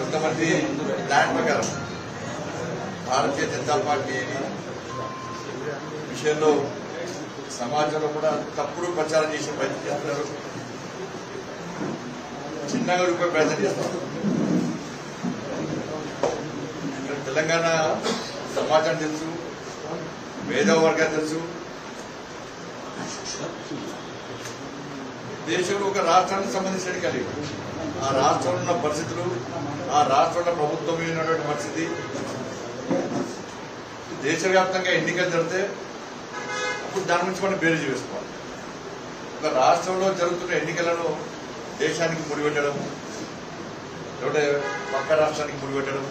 కొంతమంది దాని ప్రకారం భారతీయ జనతా పార్టీ విషయంలో సమాజంలో కూడా తప్పుడు ప్రచారం చేసే ప్రయత్నం చేస్తున్నారు చిన్నగా రూపాయి ప్రయత్నం చేస్తారు ఇక్కడ తెలంగాణ సమాజం తెలుసు మేధావ వర్గం తెలుసు దేశంలో ఒక రాష్ట్రానికి సంబంధించిన కలిగి ఆ రాష్ట్రంలో ఉన్న పరిస్థితులు ఆ రాష్ట్రంలో ప్రభుత్వం మీద ఉన్నటువంటి పరిస్థితి దేశవ్యాప్తంగా ఎన్నికలు జరిగితే అప్పుడు దాని గురించి మనం బేరీజు వేసుకోవాలి ఒక రాష్ట్రంలో జరుగుతున్న ఎన్నికలను దేశానికి ముడిపెట్టడం లేకపోతే పక్క రాష్ట్రానికి ముడిపెట్టడం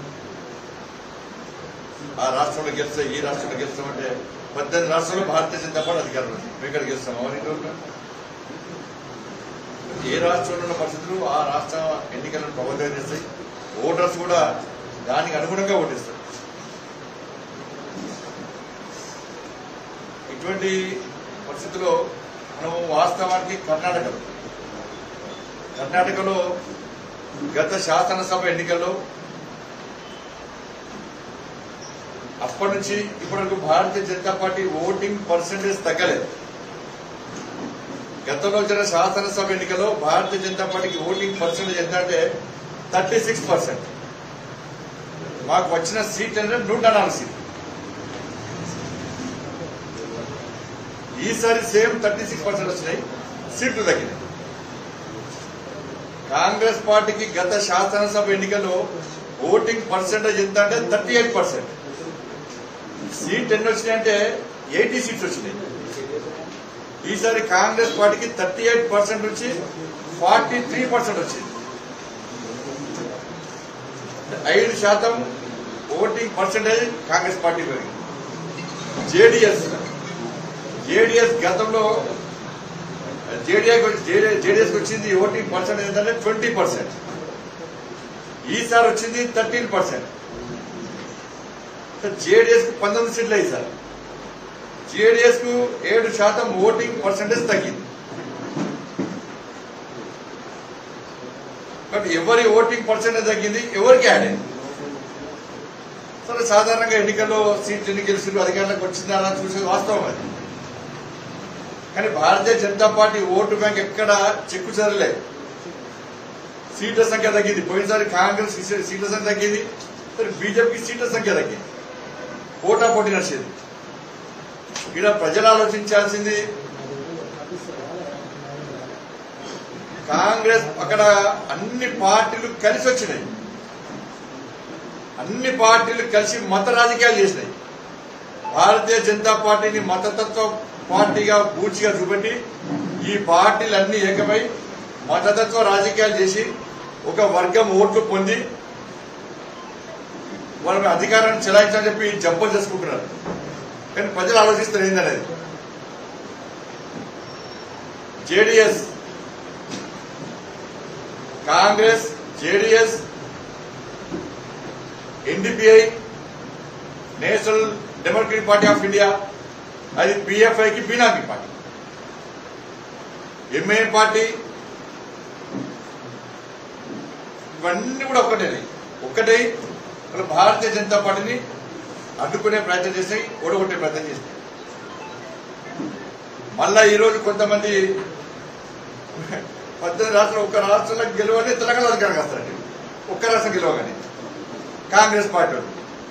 ఆ రాష్ట్రంలో గెలిస్తే ఈ రాష్ట్రంలో గెలుస్తామంటే పద్దెనిమిది రాష్ట్రాల్లో భారతీయ జనతా పార్టీ అధికారం ఉంది మేము ఇక్కడ గెలుస్తాం అవన్నీ రోజులు ఏ రాష్ట్రంలో ఉన్న పరిస్థితులు ఆ రాష్ట్ర ఎన్నికలను ప్రభావితం చేస్తాయి ఓటర్స్ కూడా దానికి అనుగుణంగా ఓటిస్తారు ఇటువంటి పరిస్థితుల్లో మనం వాస్తవానికి కర్ణాటకలో కర్ణాటకలో గత శాసనసభ ఎన్నికల్లో అప్పటి నుంచి ఇప్పటి వరకు Bharatiya Janata party voting percentage తగ్గలేదు గతంలో జరిగిన శాసనసభ ఎన్నికల్లో భారతీయ జనతా పార్టీకి ఓటింగ్ పర్సెంటేజ్ ఎంత అంటే థర్టీ సిక్స్ పర్సెంట్ మాకు వచ్చిన సీట్ అంటే నూట నాలుగు సీట్లు ఈసారి సేమ్ థర్టీ సిక్స్ పర్సెంట్ వచ్చినాయి సీట్లు తగ్గినాయి కాంగ్రెస్ పార్టీకి గత శాసనసభ ఎన్నికల్లో ఓటింగ్ పర్సెంటేజ్ ఎంత అంటే థర్టీ ఎయిట్ పర్సెంట్ సీట్ ఎన్ని వచ్చినాయంటే ఎయిటీ సీట్స్ వచ్చినాయి ఈసారి కాంగ్రెస్ పార్టీకి థర్టీ ఎయిట్ పర్సెంట్ నుంచి ఫార్టీ త్రీ పర్సెంట్ వచ్చింది ఐదు శాతం ఓటింగ్ పర్సెంటేజ్ కాంగ్రెస్ పార్టీ పెరిగింది జేడిఎస్ జేడిఎస్ గతంలో జేడీఎస్ జేడీఎస్ వచ్చింది ఓటింగ్ పర్సెంటేజ్ ఏంటంటే ట్వంటీ పర్సెంట్ ఈసారి వచ్చింది థర్టీన్ పర్సెంట్ జేడీఎస్ కు పంతొమ్మిది సీట్లు అయ్యి సార్ జేడీఎస్ కు ఏడు శాతం ఓటింగ్ పర్సెంటేజ్ తగ్గింది బట్ ఎవరి ఓటింగ్ పర్సెంటేజ్ తగ్గింది ఎవరికి యాడ్ అయింది సరే సాధారణంగా ఎన్నికల్లో సీట్లు ఎన్ని గెలిచిండ్రు అధికారంలోకి వచ్చిందా అని చూసేది వాస్తవం అది కానీ భారతీయ జనతా పార్టీ ఓటు బ్యాంక్ ఎక్కడ చెక్కు చెదరలే సీట్ల సంఖ్య తగ్గింది పోయినసారి కాంగ్రెస్ సీట్ల సంఖ్య తగ్గింది సరే బీజేపీకి సీట్ల సంఖ్య తగ్గింది పోటా పోటీ నడిచేది ఇక్కడ ప్రజలు ఆలోచించాల్సింది కాంగ్రెస్ అక్కడ అన్ని పార్టీలు కలిసి వచ్చినాయి అన్ని పార్టీలు కలిసి మత రాజకీయాలు చేసినాయి భారతీయ జనతా పార్టీని మతతత్వ పార్టీగా పూర్తిగా చూపెట్టి ఈ పార్టీలన్నీ ఏకమై మతతత్వ రాజకీయాలు చేసి ఒక వర్గం ఓట్లు పొంది వాళ్ళ అధికారాన్ని చెలాయించాలని చెప్పి జబ్బలు చేసుకుంటున్నారు కానీ ప్రజలు ఆలోచిస్తారు ఏందనేది JDS Congress JDS NDPI national democratic party of India అది పిఎఫ్ఐకి బీనామీ పార్టీ ఎంఏ పార్టీ ఇవన్నీ కూడా ఒక్కటే ఒక్కటే అసలు భారతీయ జనతా పార్టీని అడ్డుకునే ప్రయత్నం చేస్తాయి ఓడగొట్టే ప్రయత్నం చేస్తాయి మళ్ళా ఈరోజు కొంతమంది పద్దెనిమిది రాష్ట్రాలు ఒక్క రాష్ట్రంలో గెలవని తెలంగాణ అధికారం వస్తారండి ఒక్క రాష్ట్రం గెలవగానే కాంగ్రెస్ పార్టీ వాళ్ళు.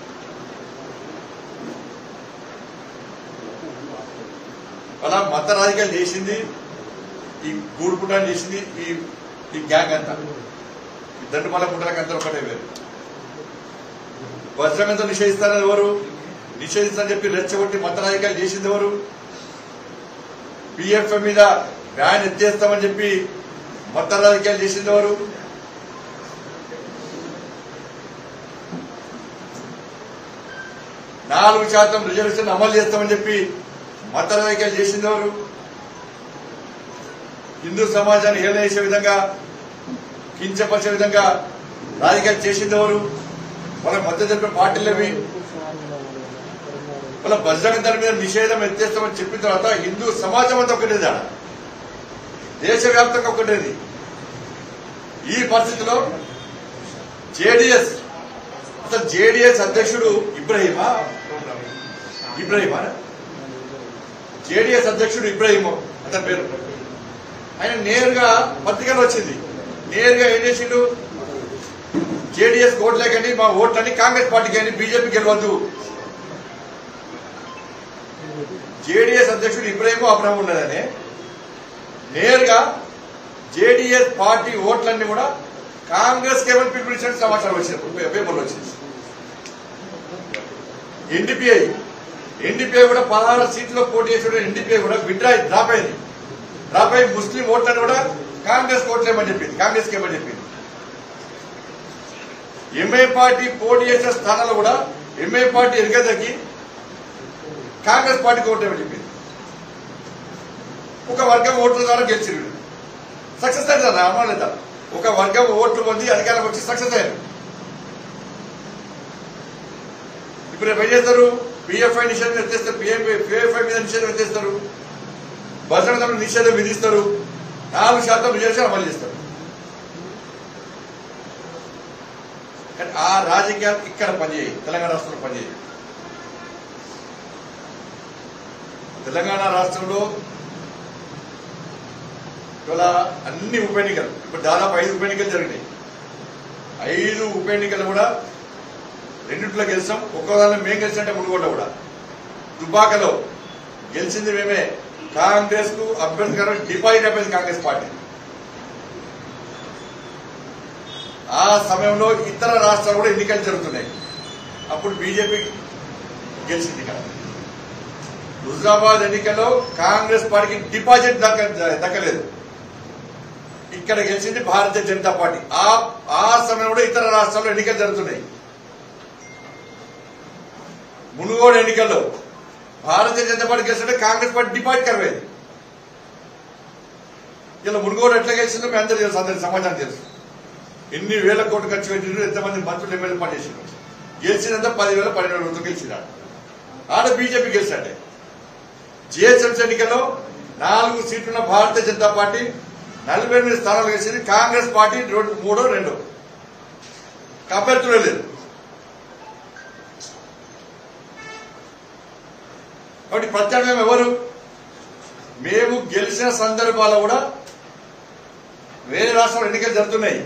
అలా మత రాజకీయాలు చేసింది ఈ గూడు పుట్టాన్ని చేసింది ఈ ఈ గ్యాంగ్ అంతా ఈ దండుమల పుట్టలకు అంతా ఒకటే వేరు వజ్రగంతో నిషేధిస్తారని ఎవరు నిషేధిస్తారని చెప్పి రెచ్చగొట్టి మత రాజకీయాలు చేసింది ఎవరు పిఎఫ్ఎం మీద బ్యాన్ ఎత్తేస్తామని చెప్పి మత రాజకీయాలు చేసింది ఎవరు నాలుగు శాతం రిజర్వేషన్ అమలు చేస్తామని చెప్పి మత రాజకీయాలు చేసింది ఎవరు హిందూ సమాజాన్ని హేళన చేసే విధంగా కించపరిచే విధంగా రాజకీయాలు చేసింది ఎవరు వాళ్ళ మద్దతు తెలిపిన పార్టీలవి వాళ్ళ బజరంగ దళం మీద నిషేధం ఎత్తేస్తామని చెప్పిన తర్వాత హిందూ సమాజం అంతా ఒకటేది ఆడ దేశవ్యాప్తంగా ఒకటేది ఈ పరిస్థితిలో జేడిఎస్ అసలు జేడిఎస్ అధ్యక్షుడు ఇబ్రహీమా ఇబ్రహీమా జేడిఎస్ అధ్యక్షుడు ఇబ్రహీం అతని పేరు ఆయన నేరుగా పత్రికలో వచ్చింది నేరుగా ఏం చేసిండు జేడీఎస్ ఓట్లేకండి మా ఓట్లని కాంగ్రెస్ పార్టీకి అని బీజేపీ గెలవద్దు జేడీఎస్ అధ్యక్షుడు ఇబ్రాహిం అబ్రహం ఉన్నదని నేరుగా జేడీఎస్ పార్టీ ఓట్లన్నీ కూడా కాంగ్రెస్ కేవలం పిలుపునిచ్చిన సమాచారం వచ్చింది పేపర్లో వచ్చింది ఎన్డీపీఐ ఎన్డీపీఐ కూడా పదహారు సీట్లో పోటీ చేసిన ఎన్డీపీఐ కూడా విడ్రా డ్రాప్ అయింది డ్రాప్ అయి ముస్లిం ఓట్లను కూడా కాంగ్రెస్ ఓట్లేమని చెప్పింది కాంగ్రెస్ ఏమని చెప్పింది ఎంఐ పార్టీ పోటీ చేసిన స్థానాల్లో కూడా ఎంఐ పార్టీ ఎరగదగ్గి కాంగ్రెస్ పార్టీకి ఓటేమని చెప్పింది ఒక వర్గం ఓట్ల ద్వారా గెలిచిండు సక్సెస్ అయింది అన్న అమ్మా లేదా ఒక వర్గం ఓట్లు పొంది అధికారం వచ్చి సక్సెస్ అయ్యారు ఇప్పుడు రేపు ఏం చేస్తారు పిఎఫ్ఐ నిషేధం ఎత్తేస్తారు పిఎఫ్ఐ పిఎఫ్ఐ మీద నిషేధం ఎత్తేస్తారు భద్రతను నిషేధం విధిస్తారు నాలుగు శాతం రిజర్వేషన్ అమలు చేస్తారు కానీ ఆ రాజకీయాలు ఇక్కడ పనిచేయి తెలంగాణ రాష్ట్రంలో పనిచేయి తెలంగాణ రాష్ట్రంలో ఇవాళ అన్ని ఉప ఎన్నికలు ఇప్పుడు దాదాపు ఐదు ఉప ఎన్నికలు జరిగినాయి ఐదు ఉప ఎన్నికలు కూడా రెండింటిలో గెలిచాం ఒక్కదాన్ని మేము గెలిచినట్టే మునుగోడ కూడా దుబాకలో గెలిచింది మేమే కాంగ్రెస్ కు అభ్యర్థిగా డిపాజిట్ అయిపోయింది కాంగ్రెస్ పార్టీ ఆ సమయంలో ఇతర రాష్ట్రాలు కూడా ఎన్నికలు జరుగుతున్నాయి అప్పుడు బీజేపీ గెలిచింది ఇక్కడ హుజరాబాద్ ఎన్నికల్లో కాంగ్రెస్ పార్టీకి డిపాజిట్ దక్క దక్కలేదు ఇక్కడ గెలిచింది భారతీయ జనతా పార్టీ ఆ ఆ సమయంలో ఇతర రాష్ట్రాల్లో ఎన్నికలు జరుగుతున్నాయి మునుగోడు ఎన్నికల్లో భారతీయ జనతా పార్టీ గెలిచింటే కాంగ్రెస్ పార్టీ డిపాజిట్ కరవేది ఇలా మునుగోడు ఎట్లా గెలిచిందో మీ అందరూ తెలుసు అందరికి సమాచారం తెలుసు ఎన్ని వేల కోట్లు ఖర్చు పెట్టిండ్రు ఎంతమంది మంత్రులు ఎమ్మెల్యే పనిచేసిండ్రు గెలిచినంత పదివేల పన్నెండు వేల మంది గెలిచినాడు ఆడ బీజేపీ గెలిచాడే జిహెచ్ఎంసీ ఎన్నికల్లో నాలుగు సీట్లున్న భారతీయ జనతా పార్టీ నలభై ఎనిమిది స్థానాలు గెలిచింది కాంగ్రెస్ పార్టీ రెండు మూడో రెండు అభ్యర్థులే లేదు కాబట్టి ప్రత్యామ్నాయం ఎవరు మేము గెలిచిన సందర్భాల్లో కూడా వేరే రాష్ట్రాలు ఎన్నికలు జరుగుతున్నాయి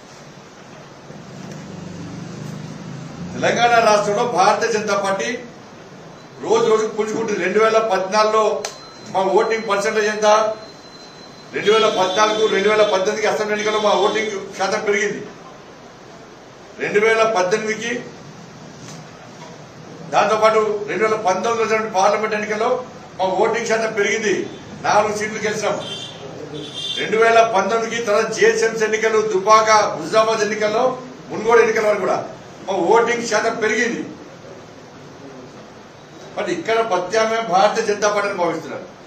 తెలంగాణ రాష్ట్రంలో భారతీయ జనతా పార్టీ రోజు రోజు పుంజుకుంటుంది రెండు వేల పద్నాలుగులో మా ఓటింగ్ పర్సెంటేజ్ ఎంత రెండు వేల పద్నాలుగు రెండు వేల పద్దెనిమిదికి అసెంబ్లీ ఎన్నికల్లో మా ఓటింగ్ శాతం పెరిగింది రెండు వేల పద్దెనిమిదికి దాంతోపాటు రెండు వేల పంతొమ్మిదిలో జరిగిన పార్లమెంట్ ఎన్నికల్లో మా ఓటింగ్ శాతం పెరిగింది నాలుగు సీట్లు గెలిచినాం రెండు వేల పంతొమ్మిదికి తర్వాత జిహెచ్ఎంసీ ఎన్నికలు దుబాక హుజాబాద్ ఎన్నికల్లో మున్గోడు ఎన్నికల వరకు కూడా మా ఓటింగ్ శాతం పెరిగింది బట్ ఇక్కడ ప్రత్యామ్నాయం భారతీయ జనతా పార్టీని భావిస్తున్నారు